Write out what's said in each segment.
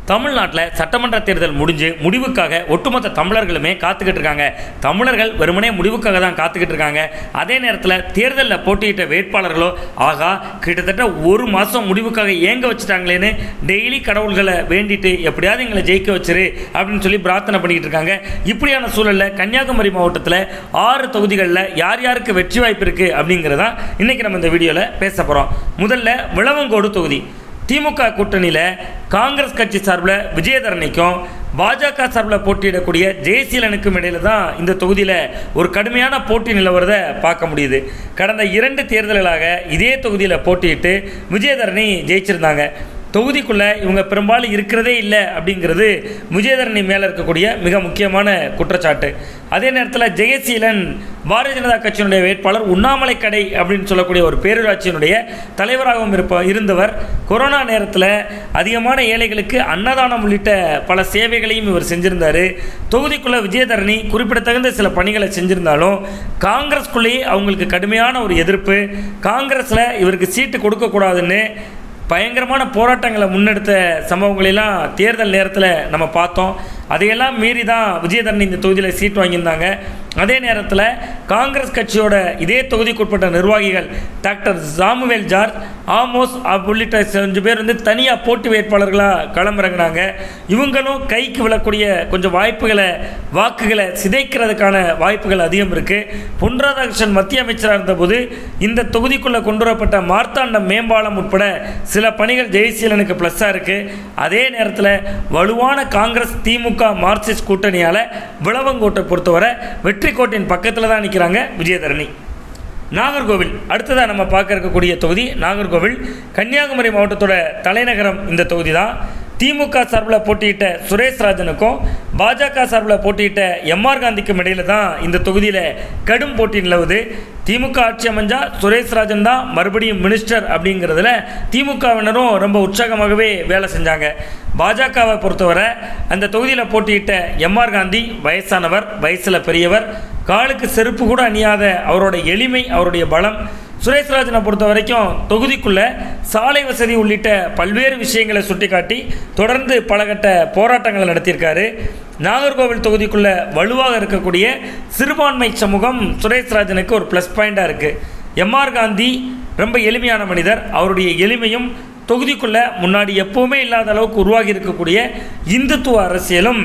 தமிழ்நாட்டில் சட்டமன்ற தேர்தல் முடிஞ்சு முடிவுக்காக ஒட்டுமொத்த தமிழர்களுமே காத்துக்கிட்டு இருக்காங்க தமிழர்கள் வெறுமனே முடிவுக்காக தான் காத்துக்கிட்டு இருக்காங்க அதே நேரத்தில் தேர்தலில் போட்டியிட்ட வேட்பாளர்களோ ஆகா கிட்டத்தட்ட ஒரு மாதம் முடிவுக்காக ஏங்க வச்சுட்டாங்களேன்னு டெய்லி கடவுள்களை வேண்டிட்டு எப்படியாவது எங்களை ஜெயிக்க வச்சிரு அப்படின்னு சொல்லி பிரார்த்தனை பண்ணிக்கிட்டு இருக்காங்க இப்படியான சூழலில் கன்னியாகுமரி மாவட்டத்தில் ஆறு தொகுதிகளில் யார் யாருக்கு வெற்றி வாய்ப்பு இருக்குது அப்படிங்கிறதான் இன்றைக்கி நம்ம இந்த வீடியோவில் பேச போகிறோம் முதல்ல விளவங்கோடு தொகுதி திமுக கூட்டணியில் காங்கிரஸ் கட்சி சார்பில் விஜயதரணிக்கும் பாஜக சார்பில் போட்டியிடக்கூடிய ஜெயசீலனுக்கும் இடையில தான் இந்த தொகுதியில் ஒரு கடுமையான போட்டி நிலவரதை பார்க்க முடியுது கடந்த இரண்டு தேர்தல்களாக இதே தொகுதியில் போட்டியிட்டு விஜயதரணி ஜெயிச்சிருந்தாங்க தொகுதிக்குள்ளே இவங்க பெரும்பாலும் இருக்கிறதே இல்லை அப்படிங்கிறது விஜயதரணி மேலே இருக்கக்கூடிய மிக முக்கியமான குற்றச்சாட்டு அதே நேரத்தில் ஜெயசீலன் பாரதிய ஜனதா கட்சியினுடைய வேட்பாளர் உண்ணாமலை கடை அப்படின்னு சொல்லக்கூடிய ஒரு பேரூராட்சியினுடைய தலைவராகவும் இருப்ப இருந்தவர் கொரோனா நேரத்தில் அதிகமான ஏழைகளுக்கு அன்னதானம் உள்ளிட்ட பல சேவைகளையும் இவர் செஞ்சிருந்தார் தொகுதிக்குள்ளே விஜயதரணி குறிப்பிடத்தகுந்த சில பணிகளை செஞ்சிருந்தாலும் காங்கிரஸ்குள்ளேயே அவங்களுக்கு கடுமையான ஒரு எதிர்ப்பு காங்கிரஸில் இவருக்கு சீட்டு கொடுக்கக்கூடாதுன்னு பயங்கரமான போராட்டங்களை முன்னெடுத்த சம்பவங்களெல்லாம் தேர்தல் நேரத்தில் நம்ம பார்த்தோம் அதையெல்லாம் மீறி தான் விஜயதரணி இந்த தொகுதியில் சீட் வாங்கியிருந்தாங்க அதே நேரத்தில் காங்கிரஸ் கட்சியோட இதே தொகுதிக்குட்பட்ட நிர்வாகிகள் டாக்டர் சாமுவேல் ஜார்ஜ் ஆமோஸ் அப் உள்ளிட்ட அஞ்சு பேர் வந்து தனியாக போட்டி வேட்பாளர்களாக களமிறங்கினாங்க இவங்களும் கைக்கு விழக்கூடிய கொஞ்சம் வாய்ப்புகளை வாக்குகளை சிதைக்கிறதுக்கான வாய்ப்புகள் அதிகம் இருக்குது பொன் ராதாகிருஷ்ணன் மத்திய அமைச்சராக இருந்தபோது இந்த தொகுதிக்குள்ளே கொண்டு வரப்பட்ட மார்த்தாண்டம் மேம்பாலம் உட்பட சில பணிகள் ஜெயசீலனுக்கு ப்ளஸ்ஸாக இருக்குது அதே நேரத்தில் வலுவான காங்கிரஸ் திமுக மார்க்சிஸ்ட் கூட்டணியால் விளவங்கோட்டை பொறுத்தவரை வெற்றி கோட்டையின் பக்கத்தில் தான் நிற்கிறாங்க விஜயதரணி நாகர்கோவில் அடுத்ததாக நம்ம பார்க்க இருக்கக்கூடிய தொகுதி நாகர்கோவில் கன்னியாகுமரி மாவட்டத்தோட தலைநகரம் இந்த தொகுதி தான் திமுக சார்பில் போட்டியிட்ட சுரேஷ் ராஜனுக்கும் பாஜக சார்பில் போட்டியிட்ட எம்ஆர் காந்திக்கும் இடையில தான் இந்த தொகுதியில் கடும் போட்டி நிலவுது திமுக ஆட்சி அமைஞ்சா சுரேஷ் ராஜன் தான் மறுபடியும் மினிஸ்டர் அப்படிங்கிறதுல திமுகவினரும் ரொம்ப உற்சாகமாகவே வேலை செஞ்சாங்க பாஜகவை பொறுத்தவரை அந்த தொகுதியில் போட்டியிட்ட எம்ஆர் காந்தி வயசானவர் வயசில் பெரியவர் காலுக்கு செருப்பு கூட அணியாத அவரோட எளிமை அவருடைய பலம் சுரேஷ்ராஜனை பொறுத்த வரைக்கும் தொகுதிக்குள்ள சாலை வசதி உள்ளிட்ட பல்வேறு விஷயங்களை சுட்டிக்காட்டி தொடர்ந்து பலகட்ட போராட்டங்களை நடத்தியிருக்காரு நாகர்கோவில் தொகுதிக்குள்ள வலுவாக இருக்கக்கூடிய சிறுபான்மை சமூகம் சுரேஷ்ராஜனுக்கு ஒரு ப்ளஸ் பாயிண்டாக இருக்குது எம்ஆர் காந்தி ரொம்ப எளிமையான மனிதர் அவருடைய எளிமையும் தொகுதிக்குள்ள முன்னாடி எப்போவுமே இல்லாத அளவுக்கு உருவாகி இருக்கக்கூடிய இந்துத்துவ அரசியலும்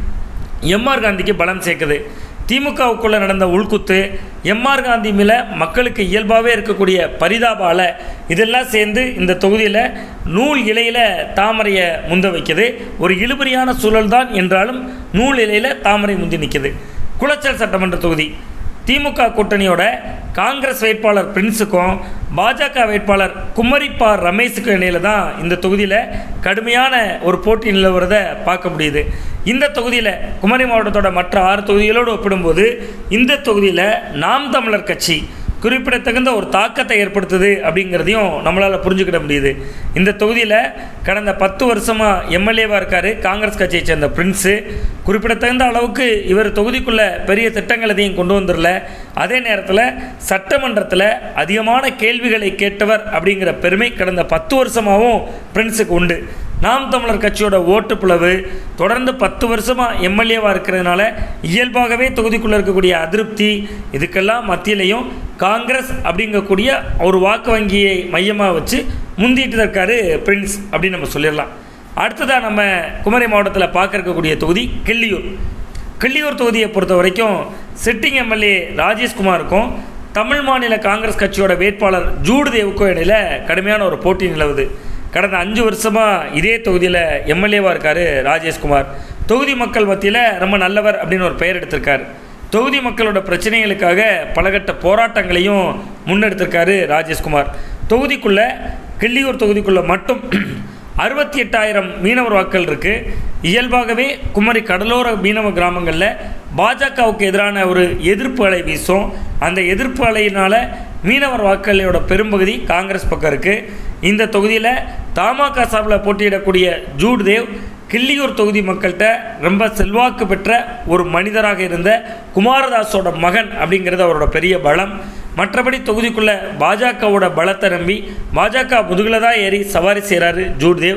எம்ஆர் காந்திக்கு பலம் சேர்க்குது திமுகவுக்குள்ளே நடந்த உள்குத்து எம்ஆர் காந்தி மேலே மக்களுக்கு இயல்பாகவே இருக்கக்கூடிய பரிதாப அலை இதெல்லாம் சேர்ந்து இந்த தொகுதியில் நூல் இலையில் தாமரையை முந்த வைக்குது ஒரு இழுபறியான சூழல் தான் என்றாலும் நூல் இலையில் தாமரை முந்தி நிற்குது குளச்சல் சட்டமன்ற தொகுதி திமுக கூட்டணியோட காங்கிரஸ் வேட்பாளர் பிரின்ஸுக்கும் பாஜக வேட்பாளர் குமரிப்பா ரமேஷுக்கும் இடையில தான் இந்த தொகுதியில் கடுமையான ஒரு போட்டி நிலவுறதை பார்க்க முடியுது இந்த தொகுதியில் குமரி மாவட்டத்தோட மற்ற ஆறு தொகுதிகளோடு ஒப்பிடும்போது இந்த தொகுதியில் நாம் தமிழர் கட்சி குறிப்பிடத்தகுந்த ஒரு தாக்கத்தை ஏற்படுத்துது அப்படிங்கிறதையும் நம்மளால் புரிஞ்சுக்கிட முடியுது இந்த தொகுதியில் கடந்த பத்து வருஷமாக எம்எல்ஏவாக இருக்கார் காங்கிரஸ் கட்சியை சேர்ந்த பிரின்ஸு குறிப்பிடத்தகுந்த அளவுக்கு இவர் தொகுதிக்குள்ளே பெரிய திட்டங்கள் எதையும் கொண்டு வந்துடல அதே நேரத்தில் சட்டமன்றத்தில் அதிகமான கேள்விகளை கேட்டவர் அப்படிங்கிற பெருமை கடந்த பத்து வருஷமாகவும் பிரின்ஸுக்கு உண்டு நாம் தமிழர் கட்சியோட ஓட்டு பிளவு தொடர்ந்து பத்து வருஷமாக எம்எல்ஏவாக இருக்கிறதுனால இயல்பாகவே தொகுதிக்குள்ளே இருக்கக்கூடிய அதிருப்தி இதுக்கெல்லாம் மத்தியிலையும் காங்கிரஸ் அப்படிங்கக்கூடிய ஒரு வாக்கு வங்கியை மையமாக வச்சு முந்திட்டு இருக்காரு பிரின்ஸ் அப்படின்னு நம்ம சொல்லிடலாம் அடுத்ததாக நம்ம குமரி மாவட்டத்தில் பார்க்க இருக்கக்கூடிய தொகுதி கிள்ளியூர் கிள்ளியூர் தொகுதியை பொறுத்த வரைக்கும் சிட்டிங் எம்எல்ஏ ராஜேஷ்குமாருக்கும் தமிழ் மாநில காங்கிரஸ் கட்சியோட வேட்பாளர் ஜூடு தேவுக்கும் இடையில கடுமையான ஒரு போட்டி நிலவுது கடந்த அஞ்சு வருஷமாக இதே தொகுதியில் எம்எல்ஏவாக இருக்கார் ராஜேஷ்குமார் தொகுதி மக்கள் மத்தியில் ரொம்ப நல்லவர் அப்படின்னு ஒரு பெயர் எடுத்திருக்கார் தொகுதி மக்களோட பிரச்சனைகளுக்காக பலகட்ட போராட்டங்களையும் முன்னெடுத்திருக்காரு ராஜேஷ்குமார் தொகுதிக்குள்ளே கிள்ளியூர் தொகுதிக்குள்ளே மட்டும் அறுபத்தி எட்டாயிரம் மீனவர் வாக்கள் இருக்குது இயல்பாகவே குமரி கடலோர மீனவ கிராமங்களில் பாஜகவுக்கு எதிரான ஒரு எதிர்ப்பு அலை வீசும் அந்த எதிர்ப்பு அலையினால் மீனவர் வாக்களோட பெரும்பகுதி காங்கிரஸ் பக்கம் இருக்குது இந்த தொகுதியில் தமாக சார்பில் போட்டியிடக்கூடிய ஜூட் தேவ் கிள்ளியூர் தொகுதி மக்கள்கிட்ட ரொம்ப செல்வாக்கு பெற்ற ஒரு மனிதராக இருந்த குமாரதாஸோட மகன் அப்படிங்கிறது அவரோட பெரிய பலம் மற்றபடி தொகுதிக்குள்ளே பாஜகவோட பலத்தை நம்பி பாஜக முதுகில் தான் ஏறி சவாரி செய்கிறாரு ஜூட்தேவ்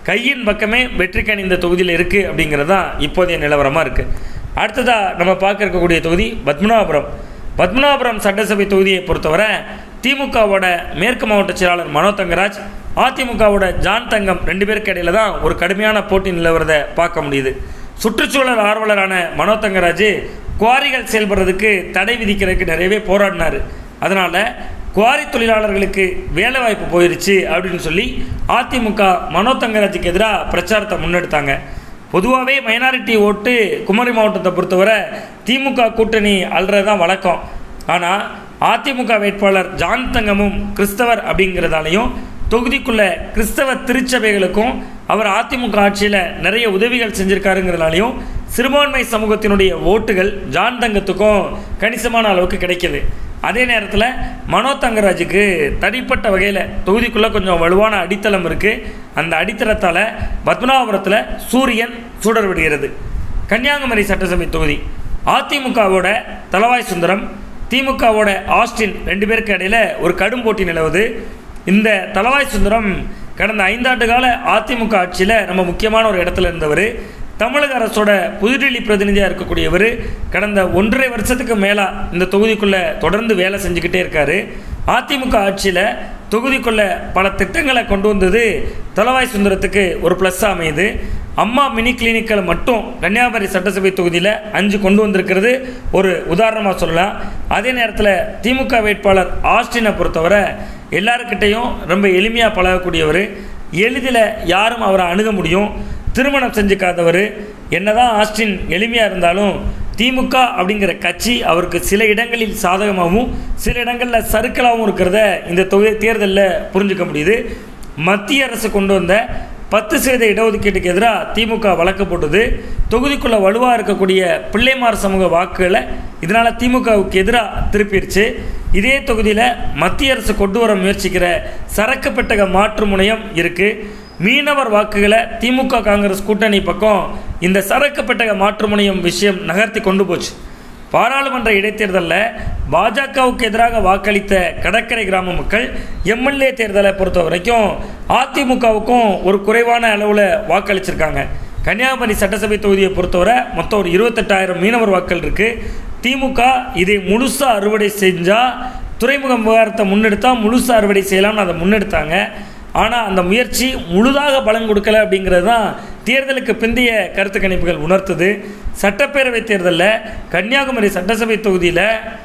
கையின் பக்கமே வெற்றிக்கணி இந்த தொகுதியில் இருக்குது அப்படிங்கிறது தான் இப்போதைய நிலவரமாக இருக்குது அடுத்ததாக நம்ம பார்க்க இருக்கக்கூடிய தொகுதி பத்மநாபபுரம் பத்மநாபபுரம் சட்டசபை தொகுதியை பொறுத்தவரை திமுகவோட மேற்கு மாவட்ட செயலாளர் மனோ தங்கராஜ் அதிமுகவோட ஜான் தங்கம் ரெண்டு பேருக்கு இடையில தான் ஒரு கடுமையான போட்டி நிலவரதை பார்க்க முடியுது சுற்றுச்சூழல் ஆர்வலரான மனோ தங்கராஜ் குவாரிகள் செயல்படுறதுக்கு தடை விதிக்கிறதுக்கு நிறையவே போராடினார் அதனால் குவாரி தொழிலாளர்களுக்கு வேலை வாய்ப்பு போயிருச்சு அப்படின்னு சொல்லி அதிமுக மனோ தங்கராஜுக்கு எதிராக பிரச்சாரத்தை முன்னெடுத்தாங்க பொதுவாகவே மைனாரிட்டி ஓட்டு குமரி மாவட்டத்தை பொறுத்தவரை திமுக கூட்டணி அல்றது தான் வழக்கம் ஆனால் அதிமுக வேட்பாளர் ஜான் தங்கமும் கிறிஸ்தவர் அப்படிங்கிறதாலையும் தொகுதிக்குள்ள கிறிஸ்தவ திருச்சபைகளுக்கும் அவர் அதிமுக ஆட்சியில் நிறைய உதவிகள் செஞ்சிருக்காருங்கிறதுனாலையும் சிறுபான்மை சமூகத்தினுடைய ஓட்டுகள் ஜான் தங்கத்துக்கும் கணிசமான அளவுக்கு கிடைக்கிது அதே நேரத்தில் மனோ தங்கராஜுக்கு தனிப்பட்ட வகையில் தொகுதிக்குள்ளே கொஞ்சம் வலுவான அடித்தளம் இருக்குது அந்த அடித்தளத்தால் பத்மநாபபுரத்தில் சூரியன் சுடர் விடுகிறது கன்னியாகுமரி சட்டசபை தொகுதி அதிமுகவோட தலவாய் சுந்தரம் திமுகவோட ஆஸ்டின் ரெண்டு பேருக்கு இடையில் ஒரு கடும் போட்டி நிலவுது இந்த தலவாய் சுந்தரம் கடந்த ஐந்தாண்டு கால அதிமுக ஆட்சியில் ரொம்ப முக்கியமான ஒரு இடத்துல இருந்தவர் தமிழக அரசோட புதுடில்லி பிரதிநிதியாக இருக்கக்கூடியவர் கடந்த ஒன்றரை வருஷத்துக்கு மேலாக இந்த தொகுதிக்குள்ளே தொடர்ந்து வேலை செஞ்சுக்கிட்டே இருக்கார் அதிமுக ஆட்சியில் தொகுதிக்குள்ளே பல திட்டங்களை கொண்டு வந்தது தலவாய் சுந்தரத்துக்கு ஒரு ப்ளஸ் அமையுது அம்மா மினி கிளினிக்கில் மட்டும் கன்னியாகுமரி சட்டசபை தொகுதியில் அஞ்சு கொண்டு வந்திருக்கிறது ஒரு உதாரணமாக சொல்லலாம் அதே நேரத்தில் திமுக வேட்பாளர் ஆஸ்டினை பொறுத்தவரை எல்லாருக்கிட்டையும் ரொம்ப எளிமையாக பழகக்கூடியவர் எளிதில் யாரும் அவரை அணுக முடியும் திருமணம் செஞ்சுக்காதவர் என்னதான் ஆஸ்டின் எளிமையாக இருந்தாலும் திமுக அப்படிங்கிற கட்சி அவருக்கு சில இடங்களில் சாதகமாகவும் சில இடங்களில் சறுக்கலாகவும் இருக்கிறத இந்த தொகுதி தேர்தலில் புரிஞ்சுக்க முடியுது மத்திய அரசு கொண்டு வந்த பத்து சதவீத இடஒதுக்கீட்டுக்கு எதிராக திமுக வழக்கு போட்டது தொகுதிக்குள்ளே வலுவாக இருக்கக்கூடிய பிள்ளைமார் சமூக வாக்குகளை இதனால் திமுகவுக்கு எதிராக திருப்பிடுச்சு இதே தொகுதியில் மத்திய அரசு கொண்டு வர முயற்சிக்கிற சரக்கு பெட்டக மாற்று முனையம் இருக்குது மீனவர் வாக்குகளை திமுக காங்கிரஸ் கூட்டணி பக்கம் இந்த சரக்கு பெட்டக மாற்று முனையம் விஷயம் நகர்த்தி கொண்டு போச்சு பாராளுமன்ற இடைத்தேர்தலில் பாஜகவுக்கு எதிராக வாக்களித்த கடற்கரை கிராம மக்கள் எம்எல்ஏ தேர்தலை பொறுத்த வரைக்கும் அதிமுகவுக்கும் ஒரு குறைவான அளவில் வாக்களிச்சிருக்காங்க கன்னியாகுமரி சட்டசபை தொகுதியை பொறுத்தவரை மொத்தம் ஒரு இருபத்தெட்டாயிரம் மீனவர் வாக்கள் இருக்குது திமுக இதை முழுசாக அறுவடை செஞ்சால் துறைமுகம் விவகாரத்தை முன்னெடுத்தால் முழுசாக அறுவடை செய்யலாம்னு அதை முன்னெடுத்தாங்க ஆனால் அந்த முயற்சி முழுதாக பலன் கொடுக்கல அப்படிங்கிறது தான் தேர்தலுக்கு பிந்தைய கருத்து கணிப்புகள் உணர்த்துது சட்டப்பேரவை தேர்தலில் கன்னியாகுமரி சட்டசபை தொகுதியில்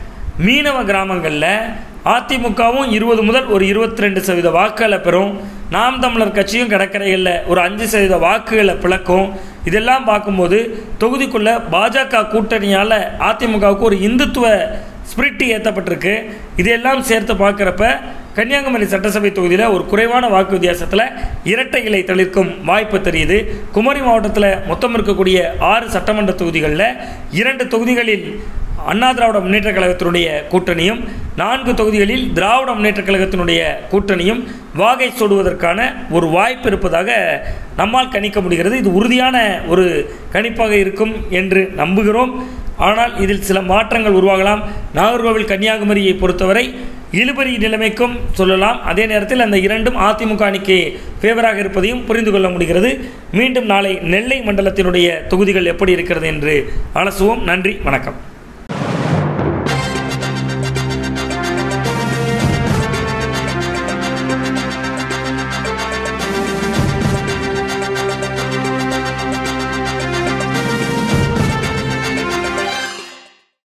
மீனவ கிராமங்களில் அதிமுகவும் இருபது முதல் ஒரு இருபத்தி ரெண்டு சதவீத வாக்குகளை பெறும் நாம் தமிழர் கட்சியும் கடற்கரைகளில் ஒரு அஞ்சு சதவீத வாக்குகளை பிளக்கும் இதெல்லாம் பார்க்கும்போது தொகுதிக்குள்ளே பாஜக கூட்டணியால் அதிமுகவுக்கு ஒரு இந்துத்துவ ஸ்பிரிட்டு ஏற்றப்பட்டிருக்கு இதையெல்லாம் சேர்த்து பார்க்குறப்ப கன்னியாகுமரி சட்டசபை தொகுதியில் ஒரு குறைவான வாக்கு வித்தியாசத்தில் இரட்டை இலை தளிர்க்கும் வாய்ப்பு தெரியுது குமரி மாவட்டத்தில் மொத்தம் இருக்கக்கூடிய ஆறு சட்டமன்ற தொகுதிகளில் இரண்டு தொகுதிகளில் அண்ணா திராவிட முன்னேற்ற கழகத்தினுடைய கூட்டணியும் நான்கு தொகுதிகளில் திராவிட முன்னேற்ற கழகத்தினுடைய கூட்டணியும் வாகை சூடுவதற்கான ஒரு வாய்ப்பு இருப்பதாக நம்மால் கணிக்க முடிகிறது இது உறுதியான ஒரு கணிப்பாக இருக்கும் என்று நம்புகிறோம் ஆனால் இதில் சில மாற்றங்கள் உருவாகலாம் நாகர்கோவில் கன்னியாகுமரியை பொறுத்தவரை இழுபறி நிலைமைக்கும் சொல்லலாம் அதே நேரத்தில் அந்த இரண்டும் அதிமுக அணிக்கு ஃபேவராக இருப்பதையும் புரிந்து கொள்ள முடிகிறது மீண்டும் நாளை நெல்லை மண்டலத்தினுடைய தொகுதிகள் எப்படி இருக்கிறது என்று அலசுவோம் நன்றி வணக்கம்